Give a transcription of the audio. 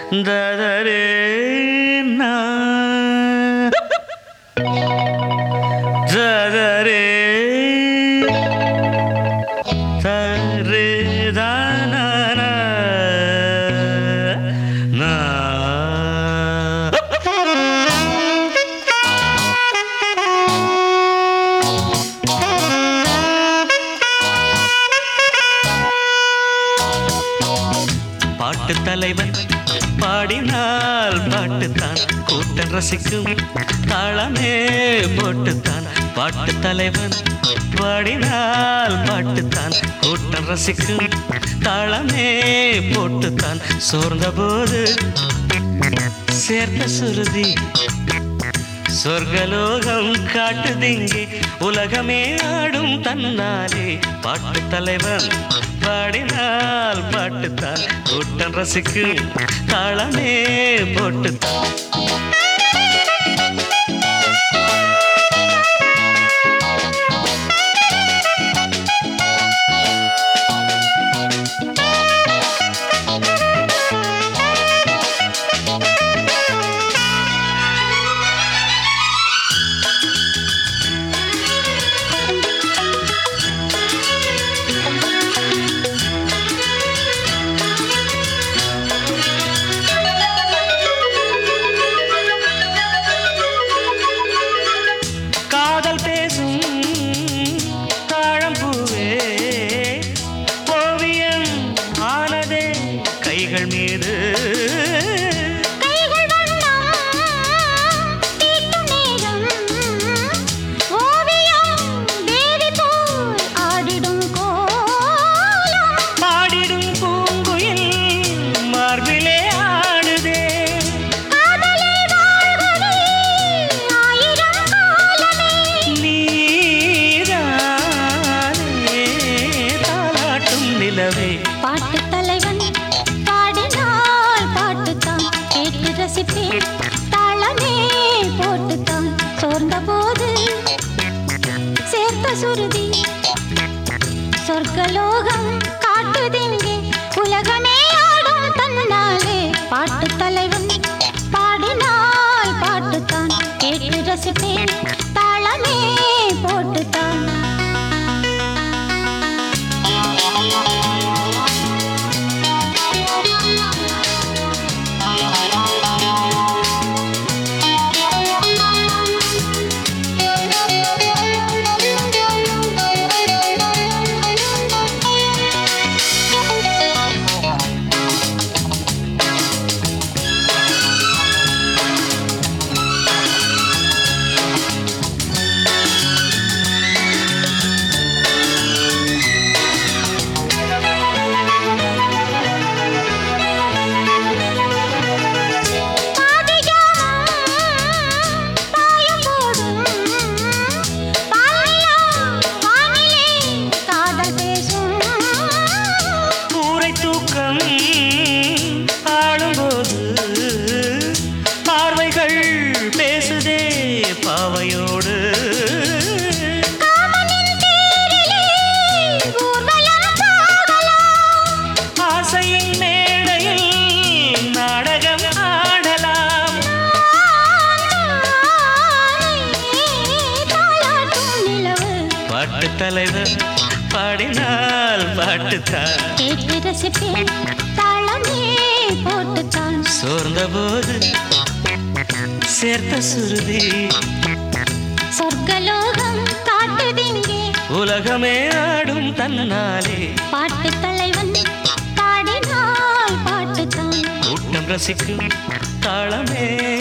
ததரே நா. ததரே தரே தானா நா. பாட்டு தலைவன் பாடினால் பாட்டுத்தான் கூட்டம் ரசிக்கும் தாளமே போட்டுத்தான் பாட்டு தலைவன் பாடினால் பாட்டுத்தான் கூட்டம் ரசிக்கும் தாளமே போட்டுத்தான் சோர்ந்த போது சேர்த்த சுருதி சொர்க்கலோகம் காட்டுதிங்கே உலகமே ஆடும் தன்னாலே பாட்டு தலைவன் பாடினால் பாட்டுத்தான் கூட்டம் ரசிக்கும் தாளமே போட்டுத்தான் காதல் பேசும் தாழம்பூவே ஓவியம் ஆனதே கைகள் மீது கைகள் வண்ணம் தீட்டும் நேரம் ஓவியம் தேவி போல் ஆடிடும் கோலம் பாடிடும் பூங்குயில் மார்பிலே ஆடுதே காதலே வாழ்கவே ஆயிரம் காலமே நீதானே தாலாட்டும் நிலவே பாட்டு தலைவன் பாடினால் பாட்டுத்தான் கேட்டு ரசிப்பேன் தாளமே போட்டுத்தான் சோர்ந்த போது சேர்த்த சுருதி சொர்க்கலோகம் காட்டுதிங்கே உலகமே ஆடும் தன்னாலே பாட்டு தலைவன் பாடினால் பாட்டுத்தான் கேட்டு ரசிப்பேன் தாளமே போட்டுத்தான் கூரை தூக்கம் ஆளும்போது பார்வைகள் பேசுதே பாவையோடு ஆசையின் மேடையில் நாடகம் ஆடலாம் பாட்டு தலைவர் பாடினால் பாட்டுத்தான் சோர்ந்த போது சேர்த்த சுருதி சொர்க்கலோகம் காட்டுதிங்கே உலகமே ஆடும் தன்னாலே பாட்டு தலைவன் பாடினால் பாட்டுத்தான் கூட்டம் ரசிக்கும் தாளமே